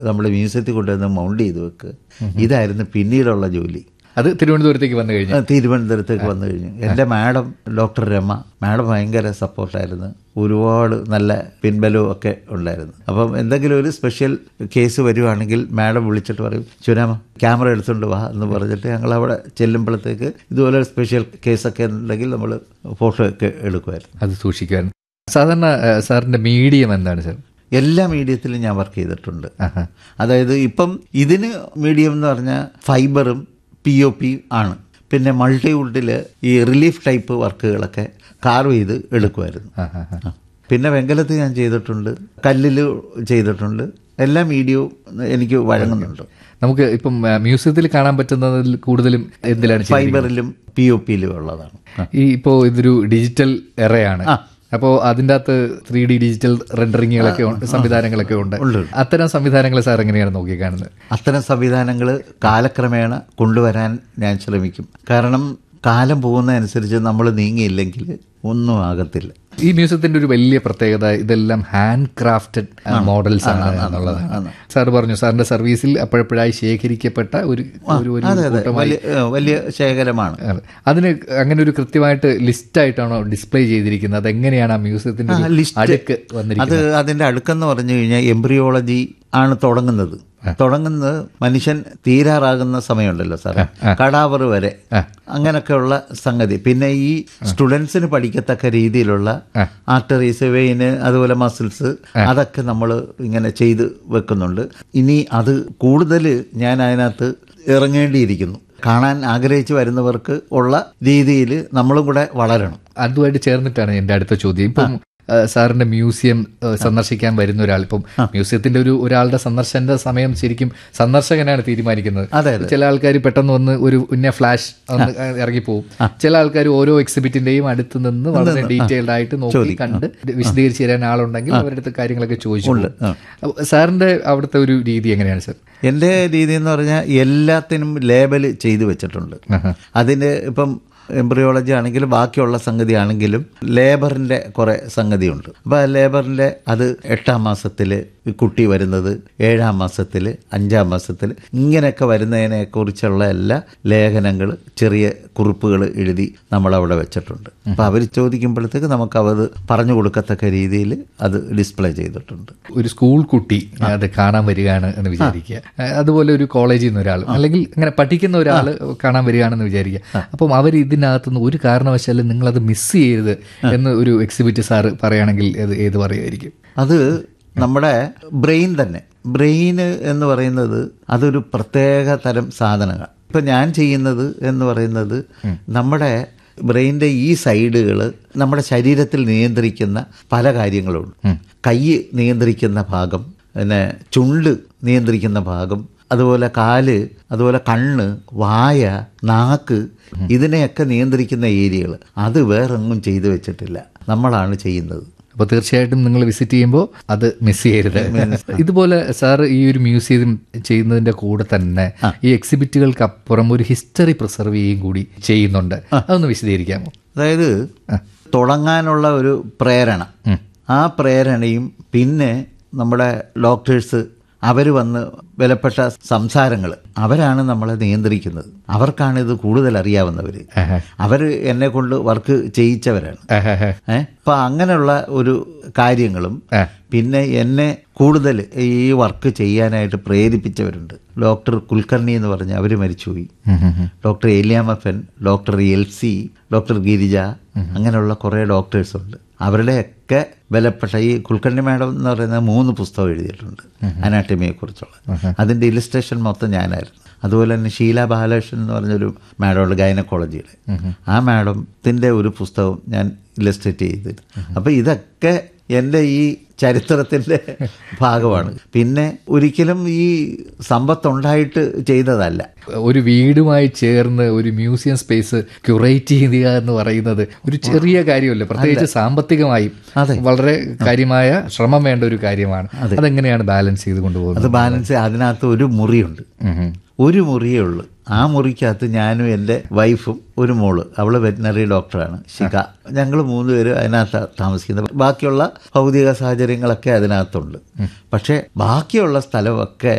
നമ്മൾ മ്യൂസിയത്തിൽ കൊണ്ടുവന്ന് മൗണ്ട് ചെയ്ത് വെക്കുക ഇതായിരുന്നു പിന്നീടുള്ള ജോലി അത് തിരുവനന്തപുരത്തേക്ക് വന്നു കഴിഞ്ഞു ആ, തിരുവനന്തപുരത്തേക്ക് വന്നു കഴിഞ്ഞു എൻ്റെ മാഡം ഡോക്ടർ രമ മാഡം ഭയങ്കര സപ്പോർട്ടായിരുന്നു ഒരുപാട് നല്ല പിൻബലവും ഒക്കെ ഉണ്ടായിരുന്നു അപ്പം എന്തെങ്കിലും ഒരു സ്പെഷ്യൽ കേസ് വരുവാണെങ്കിൽ മാഡം വിളിച്ചിട്ട് പറയും ചുനാമ ക്യാമറ എടുത്തുകൊണ്ട് വാ എന്ന് പറഞ്ഞിട്ട് ഞങ്ങൾ അവിടെ ചെല്ലുമ്പോഴത്തേക്ക് ഇതുപോലെ ഒരു സ്പെഷ്യൽ കേസൊക്കെ ഉണ്ടെങ്കിൽ നമ്മൾ ഫോട്ടോ ഒക്കെ എടുക്കുമായിരുന്നു അത് സൂക്ഷിക്കുവാൻ സാധാരണ ആ, സാറിന്റെ മീഡിയം എന്താണ് സാർ എല്ലാ മീഡിയത്തിലും ഞാൻ വർക്ക് ചെയ്തിട്ടുണ്ട് ആഹാ. അതായത് ഇപ്പം ഇതിന് മീഡിയം എന്ന് പറഞ്ഞാൽ ഫൈബറും പി ഒ പി ആണ് പിന്നെ മൾട്ടിവുഡിൽ ഈ റിലീഫ് ടൈപ്പ് വർക്കുകളൊക്കെ കാർവ് ചെയ്ത് എടുക്കുമായിരുന്നു ആഹാ. ആ. പിന്നെ വെങ്കലത്ത് ഞാൻ ചെയ്തിട്ടുണ്ട് കല്ലിൽ ചെയ്തിട്ടുണ്ട് എല്ലാ മീഡിയവും എനിക്ക് വഴങ്ങുന്നുണ്ട് നമുക്ക് ഇപ്പം ആ, മ്യൂസിയത്തിൽ കാണാൻ പറ്റുന്നതിൽ കൂടുതലും എന്തിലാണ് ചെയ്തിരിക്കുന്നത്? ഫൈബറിലും പി ഒ പിയിലും ഉള്ളതാണ് ആ. ഈ ഇപ്പോൾ ഇതൊരു ഡിജിറ്റൽ എറയാണ് അപ്പോൾ അതിൻ്റെ അകത്ത് ത്രീ ഡി ഡിജിറ്റൽ റെൻഡറിങ്ങുകളൊക്കെ ഉണ്ട് സംവിധാനങ്ങളൊക്കെ ഉണ്ട് അത്തരം സംവിധാനങ്ങൾ സാർ എങ്ങനെയാണ് നോക്കിക്കാണുന്നത് അത്തരം സംവിധാനങ്ങൾ കാലക്രമേണ കൊണ്ടുവരാൻ ഞാൻ ശ്രമിക്കും കാരണം കാലം പോകുന്നതനുസരിച്ച് നമ്മൾ നീങ്ങിയില്ലെങ്കിൽ ഒന്നും ആകത്തില്ല ഈ മ്യൂസിയത്തിന്റെ ഒരു വലിയ പ്രത്യേകത ഇതെല്ലാം ഹാൻഡ് ക്രാഫ്റ്റഡ് മോഡൽസ് ആണ് എന്നുള്ളതാണ് സാർ പറഞ്ഞു സാറിന്റെ സർവീസിൽ അപ്പോഴപ്പോഴായി ശേഖരിക്കപ്പെട്ട ഒരു ഒരു ഒരു അതെ അതെ കൂട്ടമായി വലിയ ഏഹ് വലിയ ശേഖരമാണ് അതെ. അതിന് അങ്ങനെ ഒരു കൃത്യമായിട്ട് ലിസ്റ്റ് ആയിട്ടാണോ ഡിസ്പ്ലേ ചെയ്തിരിക്കുന്നത് അതെങ്ങനെയാണ് ആ മ്യൂസിയത്തിന്റെ ഒരു ലിസ്റ്റ് അടുക്ക് വന്നിരിക്കുന്നത് അത് അതിന്റെ അടുക്കെന്ന് പറഞ്ഞു കഴിഞ്ഞാൽ എംബ്രിയോളജി ആണ് തുടങ്ങുന്നത് തുടങ്ങുന്നത് മനുഷ്യൻ തീരാറാകുന്ന സമയമുണ്ടല്ലോ സാറേ കടാവറ് വരെ അങ്ങനൊക്കെയുള്ള സംഗതി പിന്നെ ഈ സ്റ്റുഡൻസിന് പഠിക്കത്തക്ക രീതിയിലുള്ള ആർട്ടറീസ് വെയിന് അതുപോലെ മസിൽസ് അതൊക്കെ നമ്മൾ ഇങ്ങനെ ചെയ്ത് വെക്കുന്നുണ്ട് ഇനി അത് കൂടുതൽ ഞാൻ അതിനകത്ത് ഇറങ്ങേണ്ടിയിരിക്കുന്നു കാണാൻ ആഗ്രഹിച്ച് വരുന്നവർക്ക് ഉള്ള രീതിയിൽ നമ്മളും കൂടെ വളരണം അതുമായിട്ട് ചേർന്നിട്ടാണ് എൻ്റെ അടുത്ത ചോദ്യം ഇപ്പം ആ, സാറിന്റെ മ്യൂസിയം ആ, സന്ദർശിക്കാൻ വരുന്ന ഒരാൾ ഇപ്പം മ്യൂസിയത്തിന്റെ ഒരു ഒരാളുടെ സന്ദർശന സമയം ശരിക്കും സന്ദർശകനാണ് തീരുമാനിക്കുന്നത് അതെ അതെ ചില ആൾക്കാർ പെട്ടെന്ന് വന്ന് ഒരു ഉന്ന ഫ്ലാഷ് ഒന്ന് ഇറങ്ങിപ്പോവും ചില ആൾക്കാർ ഓരോ എക്സിബിറ്റിന്റെയും അടുത്ത് നിന്ന് വളരെ ഡീറ്റെയിൽഡ് ആയിട്ട് നോക്കി കണ്ട് വിശദീകരിച്ച് തരാൻ ആളുണ്ടെങ്കിൽ അവരുടെ അടുത്ത് കാര്യങ്ങളൊക്കെ ചോദിച്ചു പോകും. അപ്പൊ സാറിന്റെ അവിടുത്തെ ഒരു രീതി എങ്ങനെയാണ് സാർ എൻ്റെ രീതി എന്ന് പറഞ്ഞാൽ എല്ലാത്തിനും ലേബൽ ചെയ്തു വെച്ചിട്ടുണ്ട് അതിന് ഇപ്പം എംബ്രിയോളജി ആണെങ്കിലും ബാക്കിയുള്ള സംഗതി ആണെങ്കിലും ലേബറിൻ്റെ കുറേ സംഗതിയുണ്ട് അപ്പോൾ ആ ലേബറിൻ്റെ അത് എട്ടാം മാസത്തിൽ കുട്ടി വരുന്നത് ഏഴാം മാസത്തിൽ അഞ്ചാം മാസത്തിൽ ഇങ്ങനെയൊക്കെ വരുന്നതിനെ കുറിച്ചുള്ള എല്ലാ ലേഖനങ്ങൾ ചെറിയ കുറിപ്പുകൾ എഴുതി നമ്മളവിടെ വെച്ചിട്ടുണ്ട് അപ്പോൾ അവർ ചോദിക്കുമ്പോഴത്തേക്ക് നമുക്ക് അത് പറഞ്ഞു കൊടുക്കത്തക്ക രീതിയിൽ അത് ഡിസ്പ്ലേ ചെയ്തിട്ടുണ്ട് ഒരു സ്കൂൾ കുട്ടി അത് കാണാൻ വരികയാണ് എന്ന് വിചാരിക്കുക ഏഹ് അതുപോലെ ഒരു കോളേജിൽ നിന്ന് ഒരാൾ അല്ലെങ്കിൽ അങ്ങനെ പഠിക്കുന്ന ഒരാൾ കാണാൻ വരികയാണെന്ന് വിചാരിക്കുക അപ്പം അവർ ഇതിനകത്തുനിന്ന് ഒരു കാരണവശാലും നിങ്ങളത് മിസ് ചെയ്യരുത് എന്ന് ഒരു എക്സിബിറ്റ് സാറ് പറയുകയാണെങ്കിൽ അത് ഏത് പറയുമായിരിക്കും അത് നമ്മുടെ ബ്രെയിൻ തന്നെ ബ്രെയിന് എന്ന് പറയുന്നത് അതൊരു പ്രത്യേക തരം സാധനമാണ് ഇപ്പം ഞാൻ ചെയ്യുന്നത് എന്ന് പറയുന്നത് നമ്മുടെ ബ്രെയിൻ്റെ ഈ സൈഡുകൾ നമ്മുടെ ശരീരത്തിൽ നിയന്ത്രിക്കുന്ന പല കാര്യങ്ങളുണ്ട് കൈ നിയന്ത്രിക്കുന്ന ഭാഗം പിന്നെ ചുണ്ട് നിയന്ത്രിക്കുന്ന ഭാഗം അതുപോലെ കാല് അതുപോലെ കണ്ണ് വായ നാക്ക് ഇതിനെയൊക്കെ നിയന്ത്രിക്കുന്ന ഏരിയകൾ അത് വേറെങ്ങും ചെയ്തു വെച്ചിട്ടില്ല നമ്മളാണ് ചെയ്യുന്നത് അപ്പോൾ തീർച്ചയായിട്ടും നിങ്ങൾ വിസിറ്റ് ചെയ്യുമ്പോൾ അത് മിസ് ചെയ്യരുത് ഇതുപോലെ സാർ ഈ ഒരു മ്യൂസിയം ചെയ്യുന്നതിന്റെ കൂടെ തന്നെ ഈ എക്സിബിറ്റുകൾക്ക് അപ്പുറം ഒരു ഹിസ്റ്ററി പ്രിസർവ് ചെയ്യുകയും കൂടി ചെയ്യുന്നുണ്ട് അതൊന്ന് വിശദീകരിക്കാമോ അതായത് തുടങ്ങാനുള്ള ഒരു പ്രേരണ ആ പ്രേരണയും പിന്നെ നമ്മുടെ ഡോക്ടേഴ്സ് അവർ വന്ന് വിലപ്പെട്ട സംസാരങ്ങൾ അവരാണ് നമ്മളെ നിയന്ത്രിക്കുന്നത് അവർക്കാണ് ഇത് കൂടുതൽ അറിയാവുന്നവർ അവർ എന്നെ കൊണ്ട് വർക്ക് ചെയ്യിച്ചവരാണ് ഏ അപ്പം അങ്ങനെയുള്ള ഒരു കാര്യങ്ങളും പിന്നെ എന്നെ കൂടുതൽ ഈ വർക്ക് ചെയ്യാനായിട്ട് പ്രേരിപ്പിച്ചവരുണ്ട് ഡോക്ടർ കുൽക്കർണി എന്ന് പറഞ്ഞ അവർ മരിച്ചുപോയി ഡോക്ടർ ഏലിയാമഫൻ doctor L C doctor Girija അങ്ങനെയുള്ള കുറേ ഡോക്ടേഴ്സ് ഉണ്ട് അവരുടെയൊക്കെ വിലപ്പെട്ട ഈ കുൽക്കർണി മാഡം എന്ന് പറയുന്ന മൂന്ന് പുസ്തകം എഴുതിയിട്ടുണ്ട് അനാട്ടമിയെ കുറിച്ചുള്ള അതിൻ്റെ ഇലിസ്ട്രേഷൻ മൊത്തം ഞാനായിരുന്നു അതുപോലെ തന്നെ ഷീല ബാലകൃഷ്ണൻ എന്ന് പറഞ്ഞൊരു മാഡമുണ്ട് ഗൈനക്കോളജിയുടെ ആ മാഡത്തിൻ്റെ ഒരു പുസ്തകം ഞാൻ ഇലസ്ട്രേറ്റ് ചെയ്തിരുന്നു അപ്പോൾ ഇതൊക്കെ എൻ്റെ ഈ ചരിത്രത്തിൻ്റെ ഭാഗമാണ് പിന്നെ ഒരിക്കലും ഈ സമ്പത്തുണ്ടായിട്ട് ചെയ്തതല്ല ഒരു വീടുമായി ചേർന്ന് ഒരു മ്യൂസിയം സ്പേസ് ക്യൂറേറ്റ് ചെയ്യുക എന്ന് പറയുന്നത് ഒരു ചെറിയ കാര്യമല്ല പ്രത്യേകിച്ച് സാമ്പത്തികമായും വളരെ കാര്യമായ ശ്രമം വേണ്ട ഒരു കാര്യമാണ് അതെങ്ങനെയാണ് ബാലൻസ് ചെയ്ത് കൊണ്ടുപോകുന്നത് അത് ബാലൻസ് അതിനകത്ത് ഒരു മുറിയുണ്ട് ഒരു മുറിയേ ഉള്ളൂ ആ മുറിക്കകത്ത് ഞാനും എൻ്റെ വൈഫും ഒരു മോള് അവൾ വെറ്റിനറി ഡോക്ടറാണ് ശിഖ ഞങ്ങൾ മൂന്നുപേരും അതിനകത്ത് താമസിക്കുന്നത് ബാക്കിയുള്ള ഭൗതിക സാഹചര്യങ്ങൾ സൗകര്യങ്ങളൊക്കെ അതിനകത്തുണ്ട് പക്ഷേ ബാക്കിയുള്ള സ്ഥലമൊക്കെ